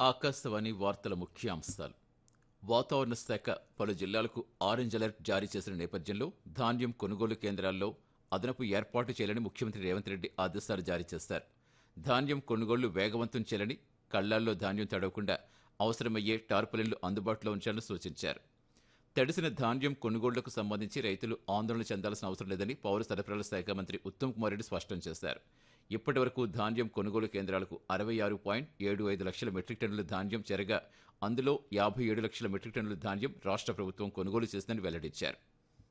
ఆకాశవాణి వార్తల ముఖ్యాంశాలు వాతావరణ శాఖ పలు జిల్లాలకు ఆరెంజ్ అలర్ట్ జారీ చేసిన నేపథ్యంలో ధాన్యం కొనుగోలు కేంద్రాల్లో అదనపు ఏర్పాటు చేయాలని ముఖ్యమంత్రి రేవంత్ రెడ్డి ఆదేశాలు జారీ చేశారు ధాన్యం కొనుగోళ్లు వేగవంతం చేయాలని కళ్లాల్లో ధాన్యం తడవకుండా అవసరమయ్యే టార్పలిన్లు అందుబాటులో ఉంచాలని సూచించారు తడిసిన ధాన్యం కొనుగోళ్లకు సంబంధించి రైతులు ఆందోళన చెందాల్సిన అవసరం లేదని పౌర సరఫరాల శాఖ మంత్రి ఉత్తమ్ కుమార్ రెడ్డి స్పష్టం చేశారు ఇప్పటి వరకు ధాన్యం కొనుగోలు కేంద్రాలకు అరవై ఆరు పాయింట్ ఏడు ఐదు లక్షల మెట్రిక్ టన్నుల ధాన్యం చెరగా అందులో యాభై ఏడు లక్షల మెట్రిక్ టన్నుల ధాన్యం రాష్ట్ర ప్రభుత్వం కొనుగోలు చేసిందని వెల్లడించారు